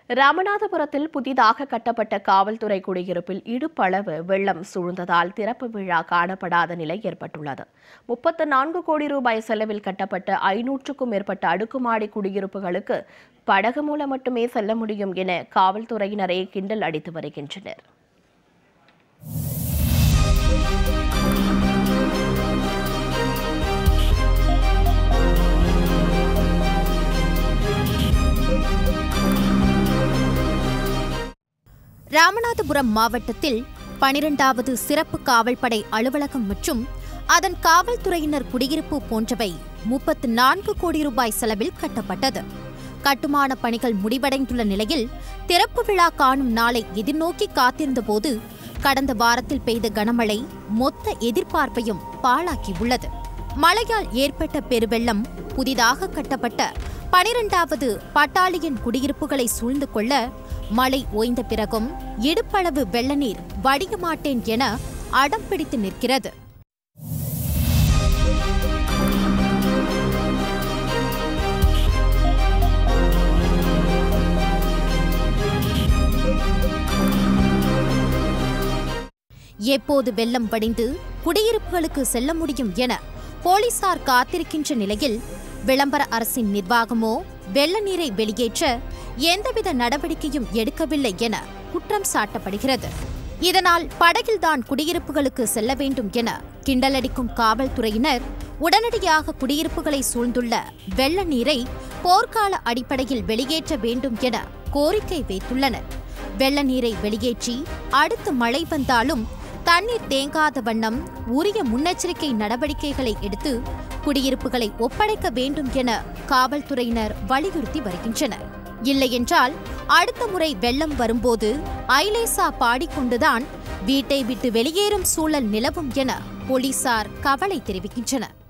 ராமநாதபுரத்தில் புதிதாக கட்டப்பட்ட காவல்துறை குடியிருப்பில் இடுப்பளவு வெள்ளம் சூழ்ந்ததால் திறப்பு விழா காணப்படாத நிலை ஏற்பட்டுள்ளது முப்பத்து நான்கு கோடி ரூபாய் செலவில் கட்டப்பட்ட ஐநூற்றுக்கும் மேற்பட்ட அடுக்குமாடி குடியிருப்புகளுக்கு படகு மூலம் மட்டுமே செல்ல முடியும் என காவல்துறையினரே கிண்டல் அடித்து வருகின்றனர் ராமநாதபுரம் மாவட்டத்தில் பனிரெண்டாவது சிறப்பு காவல்படை அலுவலகம் மற்றும் அதன் காவல்துறையினர் குடியிருப்பு போன்றவை முப்பத்து நான்கு கோடி ரூபாய் செலவில் கட்டப்பட்டது கட்டுமான பணிகள் முடிவடைந்துள்ள நிலையில் திறப்பு விழா காணும் நாளை எதிர்நோக்கி காத்திருந்தபோது கடந்த வாரத்தில் பெய்த கனமழை மொத்த எதிர்பார்ப்பையும் பாழாக்கியுள்ளது மழையால் ஏற்பட்ட பெருவெள்ளம் புதிதாக கட்டப்பட்ட பனிரெண்டாவது பட்டாலியன் குடியிருப்புகளை சூழ்ந்து கொள்ள மழை ஓய்ந்த பிறகும் இடுப்பளவு வெள்ள நீர் வடிய மாட்டேன் என அடம் பிடித்து நிற்கிறது எப்போது வெள்ளம் வடிந்து குடியிருப்புகளுக்கு செல்ல முடியும் என போலீசார் காத்திருக்கின்ற நிலையில் விளம்பர அரசின் நிர்வாகமோ வெள்ள நீரை வெளியேற்ற எந்தவித நடவடிக்கையும் எடுக்கவில்லை என குற்றம் சாட்டப்படுகிறது இதனால் படகில்தான் குடியிருப்புகளுக்கு செல்ல வேண்டும் என கிண்டலடிக்கும் காவல்துறையினர் உடனடியாக குடியிருப்புகளை சூழ்ந்துள்ள வெள்ள நீரை போர்க்கால அடிப்படையில் வெளியேற்ற வேண்டும் என கோரிக்கை வைத்துள்ளனர் வெள்ள நீரை வெளியேற்றி அடுத்து மழை வந்தாலும் தண்ணீர் தேங்காத வண்ணம் உரிய முன்னெச்சரிக்கை நடவடிக்கைகளை எடுத்து குடியிருப்புகளை ஒப்படைக்க வேண்டும் என காவல்துறையினர் வலியுறுத்தி வருகின்றனர் இல்லையென்றால் அடுத்த முறை வெள்ளம் வரும்போது ஐலேசா பாடிக்கொண்டுதான் வீட்டை விட்டு வெளியேறும் சூழல் நிலவும் என போலீசார் கவலை தெரிவிக்கின்றனர்